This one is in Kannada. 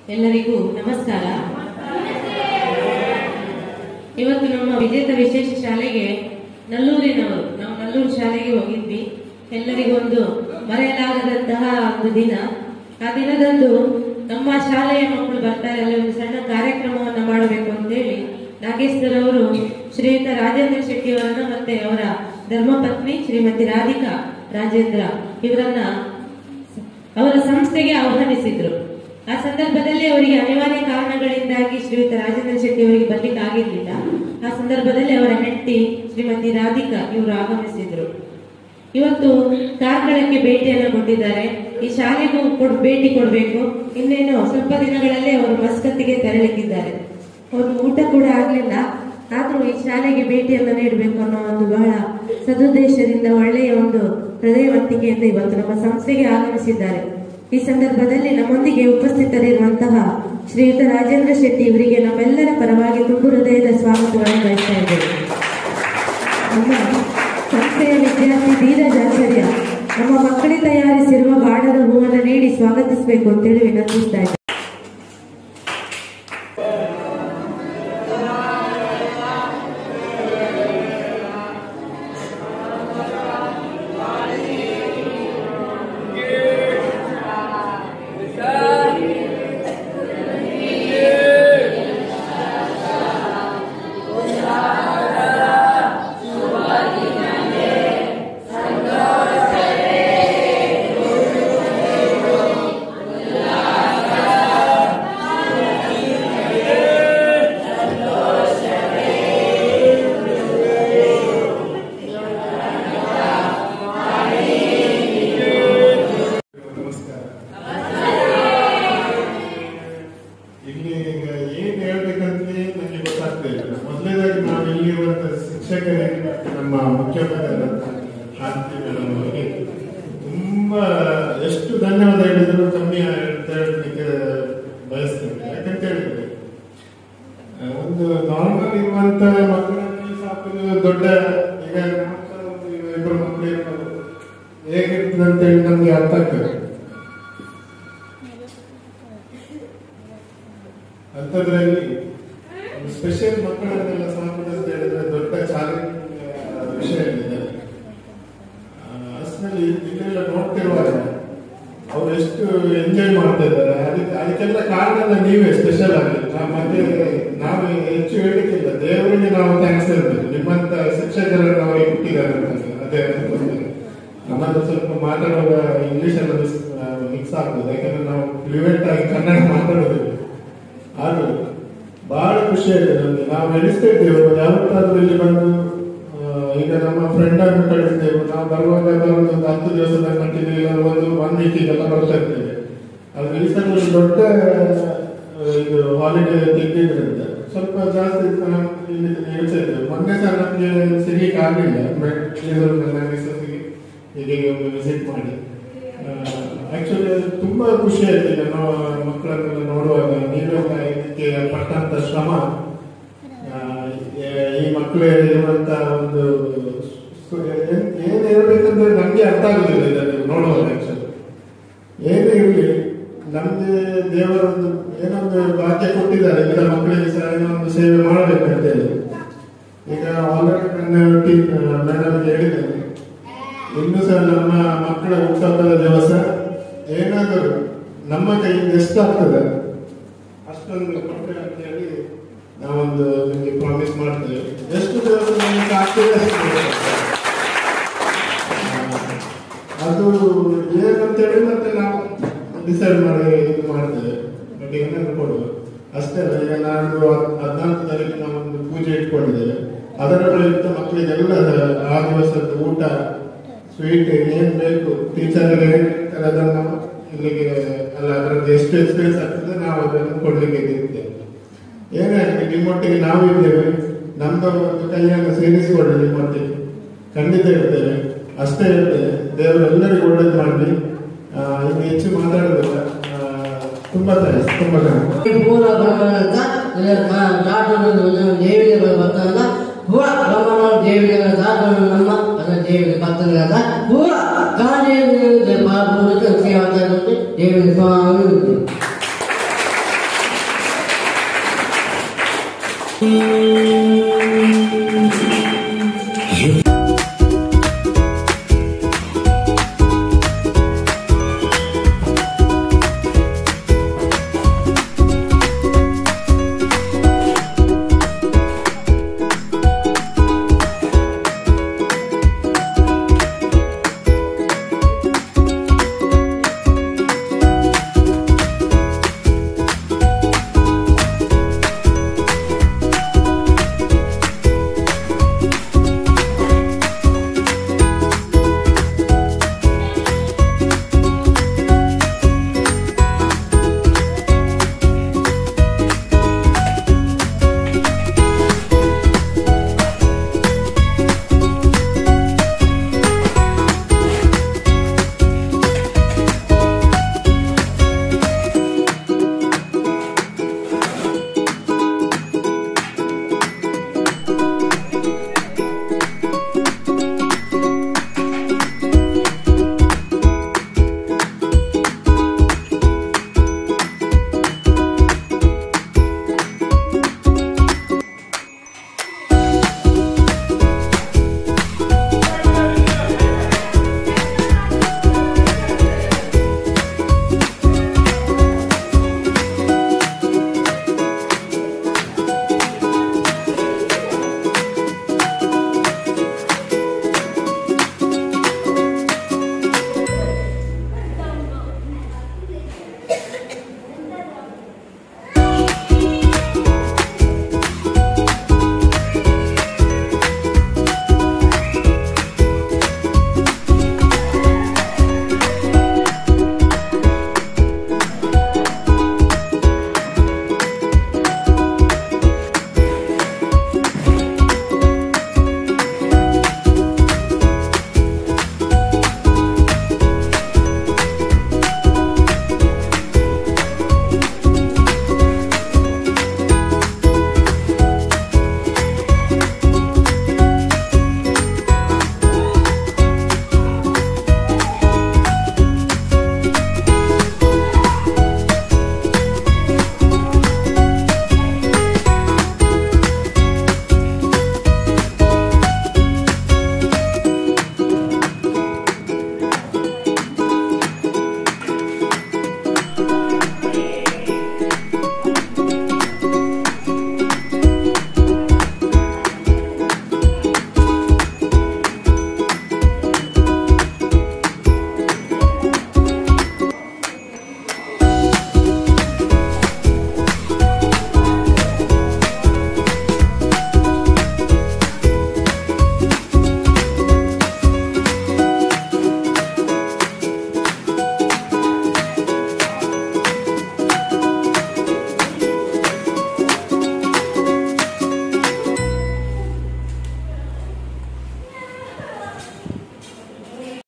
ಎಲ್ಲರಿಗೂ ನಮಸ್ಕಾರ ಇವತ್ತು ನಮ್ಮ ವಿಜೇತ ವಿಶೇಷ ಶಾಲೆಗೆ ನಲ್ಲೂರಿನವರು ನಾವು ನಲ್ಲೂರು ಶಾಲೆಗೆ ಹೋಗಿದ್ವಿ ಎಲ್ಲರಿಗೊಂದು ಮರೆಯಲಾಗದಂತಹ ಒಂದು ದಿನ ಆ ದಿನದಂದು ನಮ್ಮ ಶಾಲೆಯ ಮಕ್ಕಳು ಬರ್ತಾರೆ ಅಲ್ಲಿ ಒಂದು ಸಣ್ಣ ಕಾರ್ಯಕ್ರಮವನ್ನು ಮಾಡಬೇಕು ಅಂತೇಳಿ ನಾಗೇಶ್ವರ್ ಅವರು ಶ್ರೀಯುತ ರಾಜೇಂದ್ರ ಶೆಟ್ಟಿ ಅವರನ್ನ ಮತ್ತೆ ಅವರ ಧರ್ಮಪತ್ನಿ ಶ್ರೀಮತಿ ರಾಧಿಕಾ ರಾಜೇಂದ್ರ ಇವರನ್ನ ಅವರ ಸಂಸ್ಥೆಗೆ ಆಹ್ವಾನಿಸಿದ್ರು ಆ ಸಂದರ್ಭದಲ್ಲಿ ಅವರಿಗೆ ಅನಿವಾರ್ಯ ಕಾರಣಗಳಿಂದಾಗಿ ಶ್ರೀಯುತ ರಾಜೇಂದ್ರ ಶೆಟ್ಟಿ ಅವರಿಗೆ ಬರ್ಲಿಕ್ಕೆ ಆಗಿರ್ಲಿಲ್ಲ ಆ ಸಂದರ್ಭದಲ್ಲಿ ಅವರ ಹೆಂಡತಿ ಶ್ರೀಮತಿ ರಾಧಿಕಾ ಇವರು ಆಗಮಿಸಿದ್ರು ಇವತ್ತು ಕಾರ್ಕಳಕ್ಕೆ ಭೇಟಿಯನ್ನು ಕೊಟ್ಟಿದ್ದಾರೆ ಈ ಶಾಲೆಗೂ ಕೊಡ್ ಭೇಟಿ ಕೊಡಬೇಕು ಇನ್ನೇನು ಸ್ವಲ್ಪ ದಿನಗಳಲ್ಲೇ ಅವರು ಮಸ್ಕತ್ತಿಗೆ ತೆರಳಿಕ್ಕಿದ್ದಾರೆ ಅವರು ಊಟ ಕೂಡ ಆಗ್ಲಿಲ್ಲ ಆದ್ರೂ ಈ ಶಾಲೆಗೆ ಭೇಟಿಯನ್ನು ನೀಡಬೇಕು ಅನ್ನೋ ಒಂದು ಬಹಳ ಸದುದ್ದೇಶದಿಂದ ಒಳ್ಳೆಯ ಒಂದು ಹೃದಯವಂತಿಕೆಯಿಂದ ಇವತ್ತು ನಮ್ಮ ಸಂಸ್ಥೆಗೆ ಆಗಮಿಸಿದ್ದಾರೆ ಈ ಸಂದರ್ಭದಲ್ಲಿ ನಮ್ಮೊಂದಿಗೆ ಉಪಸ್ಥಿತರಿರುವಂತಹ ಶ್ರೀಯುತ ರಾಜೇಂದ್ರ ಶೆಟ್ಟಿ ಇವರಿಗೆ ನಮ್ಮೆಲ್ಲರ ಪರವಾಗಿ ತುಂಬು ಹೃದಯದ ಸ್ವಾಗತವನ್ನು ಬಯಸ್ತಾ ಇದ್ದೇವೆ ನಮ್ಮ ಸಂಸ್ಥೆಯ ವಿದ್ಯಾರ್ಥಿ ಧೀರಜ್ ಆಚಾರ್ಯ ನಮ್ಮ ಮಕ್ಕಳಿಗೆ ತಯಾರಿಸಿರುವ ಬಾಣದ ಹೂವನ್ನು ನೀಡಿ ಸ್ವಾಗತಿಸಬೇಕು ಅಂತೇಳಿ ವಿನಂತಿಸ್ತಾ ಇದ್ದೇವೆ ನಮಸ್ಕಾರ ಇಲ್ಲಿ ಈಗ ಏನ್ ಹೇಳ್ಬೇಕಂತಲೇ ನನಗೆ ಗೊತ್ತಾಗ್ತಾ ಇಲ್ಲ ಮೊದಲನೇದಾಗಿ ನಾವು ಇಲ್ಲಿರುವಂತ ಶಿಕ್ಷಕರಿಗೆ ನಮ್ಮ ಮುಖ್ಯೋಪಾಧ್ಯಾಯರಾದ ಶಾಂತಿ ಮೇಡಮ್ ಅವರಿಗೆ ತುಂಬಾ ಎಷ್ಟು ಧನ್ಯವಾದ ಹೇಳಿದ್ರು ಕಮ್ಮಿ ಅಂತ ಹೇಳಲಿಕ್ಕೆ ಬಯಸ್ತೇನೆ ಯಾಕಂತ ಹೇಳಿದ್ರೆ ಆ, ಒಂದು ನಾರ್ಮಲ್ ಇರುವಂತ ಮಕ್ಕಳನ್ನು ಸಾಕೋದು ದೊಡ್ಡ ಈಗ ನಮ್ಮ ಹತ್ರ ಒಂದು ಇಬ್ಬರು ಮಕ್ಕಳು ಇರ್ಬೋದು ಹೇಗಿರ್ತದೆ ಅಂತ ಹೇಳಿ ನಮ್ಗೆ ಅರ್ಥ ಆಗ್ತದೆ ಅಂಥದ್ರಲ್ಲಿ ಸ್ಪೆಷಲ್ ಮಕ್ಕಳನ್ನೆಲ್ಲ ಸಾಕೋದು ಅಂತ ಹೇಳಿದ್ರೆ ದೊಡ್ಡ ಚಾಲೆಂಜ್ ವಿಷಯ ಇದೆ ಅಷ್ಟರಲ್ಲಿ ಇಲ್ಲೆಲ್ಲ ನೋಡ್ತಿರುವಾಗ ಅವ್ರು ಎಷ್ಟು ಎಂಜಾಯ್ ಮಾಡ್ತಾ ಇದ್ದಾರೆ ಅದಕ್ಕೆ ಅದಕ್ಕೆಲ್ಲ ಕಾರಣ ನೀವೇ ಸ್ಪೆಷಲ್ ಆಗಿ ನಾ- ಮತ್ತೆ ನಾವು ಹೆಚ್ಚು ಹೇಳಿಕ್ಕಿಲ್ಲ ದೇವರಿಗೆ ನಾವು ಥ್ಯಾಂಕ್ಸ್ ಹೇಳ್ಬೇಕು ನಿಮ್ಮಂತ ಶಿಕ್ಷಕರನ್ನು ಅವರಿಗೆ ಹುಟ್ಟಿದ್ದಾರೆ ಅಂತ ಅದೇ ಅನ್ಕೊಂತೀನಿ. ನಮ್ಮದು ಸ್ವಲ್ಪ ಮಾತಾಡುವಾಗ ಇಂಗ್ಲಿಷ್ ಎಲ್ಲ ಮಿಕ್ಸ್ ಆಗ್ತದೆ ಯಾಕಂದ್ರೆ ನಾವು ಫ್ಲೂಯೆಂಟ್ ಆಗಿ ಕನ್ನಡ ಮಾತಾಡೋದಿಲ್ಲ ಆದ್ರೂ ಬಹಳ ಖುಷಿ ಆಗಿದೆ ನಮ್ಗೆ ನಾವು ಎಣಿಸ್ತಾ ಇದ್ದೇವೆ ಯಾವತ್ತಾದ್ರೂ ಇಲ್ಲಿ ಬಂದು ಆ, ಈಗ ನಮ್ಮ ಫ್ರೆಂಡ್ ಅನ್ನು ಕಳಿಸ್ತೇವೆ ನಾವು ಬರುವಾಗ ಒಂದು ಹತ್ತು ದಿವಸದ ಮಟ್ಟಿಗೆ ಇಲ್ಲ ಒಂದು ಒನ್ ವೀಕಿಗೆಲ್ಲ ಬರ್ತಾ ಇರ್ತೇವೆ ಅದು ಈ ಸಲ ಒಂದು ದೊಡ್ಡ ಆ, ಇದು ಹಾಲಿಡೇ ತೆಗೆದಿದ್ರಿಂದ ಸ್ವಲ್ಪ ಜಾಸ್ತಿ ನಾವು ಇಲ್ಲಿ ಹೇಳ್ತಾ ಇದ್ದೇವೆ ಮೊನ್ನೆ ಸಹ ನಮ್ಗೆ ಸಿಗ್ಲಿಕ್ಕೆ ಆಗಲಿಲ್ಲ ನನ್ನ ಮಿಸ್ಸಸ್ಗೆ ಹೀಗೆ ಒಮ್ಮೆ ವಿಸಿಟ್ ಮಾಡಿ ಆಕ್ಚುಲಿ ತುಂಬಾ ಖುಷಿ ಆಯ್ತು ಈಗ ನಾವು ಮಕ್ಕಳನ್ನೆಲ್ಲ ನೋಡುವಾಗ ನೀವೆಲ್ಲ ಇದಕ್ಕೆ ಪಟ್ಟಂತ ಶ್ರಮ ಆ, ಏ- ಈ ಮಕ್ಕಳು ಇರುವಂತ ಒಂದು ಸು- ಏನ್ ಏನ್ ಹೇಳ್ಬೇಕಂದ್ರೆ ನಮ್ಗೆ ಅರ್ಥ ಆಗುದಿಲ್ಲ ಇದನ್ನು ನೋಡುವಾಗ ಆಕ್ಚುಲಿ ಏನೇ ಇರಲಿ ನಮ್ಗೆ ದೇವರೊಂದು ಏನೊಂದು ಭಾಗ್ಯ ಕೊಟ್ಟಿದ್ದಾರೆ ಇದರ ಮಕ್ಕಳಿಗೆ ಸಹ ಏನೋ ಒಂದು ಸೇವೆ ಮಾಡಬೇಕಂತ ಹೇಳಿ ಈಗ ಆಲ್ರೆಡಿ ನನ್ನ ಟೀಮ್ ಮೇಡಮ್ ಹೇಳಿದ್ದೇನೆ ಇನ್ನು ಸಹ ನಮ್ಮ ಮಕ್ಕಳ ಹುಟ್ಟಹಬ್ಬದ ದಿವಸ ಏನಾದರೂ ನಮ್ಮ ಕೈಯಿಂದ ಎಷ್ಟಾಗ್ತದೆ ಅಷ್ಟೊಂದು ಕೊಡ್ತೇವೆ ಅಂತ ಹೇಳಿ ನಾವೊಂದು ನಿಮಗೆ ಪ್ರಾಮಿಸ್ ಮಾಡ್ತೇವೆ ಎಷ್ಟು ದಿವಸ ನಮಗೆ ಆಗ್ತದೆ ಅಷ್ಟು ಕೊಡ್ತೇವೆ. ಆ, ಅದು ಏನಂತ ಹೇಳಿ ಮತ್ತೆ ನಾವು ಡಿಸೈಡ್ ಮಾಡಿ ಇದು ಮಾಡ್ತೇವೆ ಬಟ್ ಏನಾದ್ರು ಕೊಡುವ ಅಷ್ಟೇ ಅಲ್ಲ ಈಗ ನಾನು ಹದಿನಾಲ್ಕು ತಾರೀಕು ನಾವು ಒಂದು ಪೂಜೆ ಇಟ್ಕೊಂಡಿದ್ದೇವೆ ಅದರ ಪ್ರಯುಕ್ತ ಮಕ್ಕಳಿಗೆಲ್ಲ ಆ ದಿವಸದ ಊಟ ಸ್ವೀಟ್ ಏನ್ ಬೇಕು ಟೀಚರ್ ಅದನ್ನ ನಾವು ಇಲ್ಲಿಗೆ ಅಲ್ಲ ಅದರದ್ದು ಎಷ್ಟು ಎಕ್ಸ್ಪೀರಿಯನ್ಸ್ ಆಗ್ತದೆ ನಾವು ಅದನ್ನು ಕೊಡ್ಲಿಕ್ಕೆ ಇರ್ತೇವೆ ಏನೇ ಆಗಲಿ ನಿಮ್ಮೊಟ್ಟಿಗೆ ನಾವಿದ್ದೇವೆ ನಮ್ದು ಒಂದು ಕೈಯನ್ನು ಸೇರಿಸಿಕೊಳ್ಳಿ ನಿಮ್ಮೊಟ್ಟಿಗೆ ಖಂಡಿತ ಇರ್ತೇವೆ ಅಷ್ಟೇ ಇರ್ತೇವೆ ದೇವರು ಎಲ್ಲರಿಗೂ ಒಳ್ಳೇದು ಮಾಡಲಿ ಇನ್ನು ಹೆಚ್ಚು ಮಾತಾಡೋದಿಲ್ಲ ಆ, ತುಂಬಾ ಥ್ಯಾಂಕ್ಸ್ ತುಂಬಾ ಥ್ಯಾಂಕ್ಸ್ ಪೂರ ಬ್ರಹ್ಮನಂತ ದೇವಿಗೆ ಬರ್ತಾನಲ್ಲ ಪೂರ ಬ್ರಹ್ಮನ ದೇವಿಗೆ ದಾಟವನ್ನು ನಮ್ಮ ಅದರ ದೇವಿಗೆ ಬರ್ತಾನಲ್ಲ ಪೂರ ಕಾಲೇಜು ಪೂರಕ ಸೇವಾ ದೇವಿಗೆ ಸ್ವಾಮಿ Thank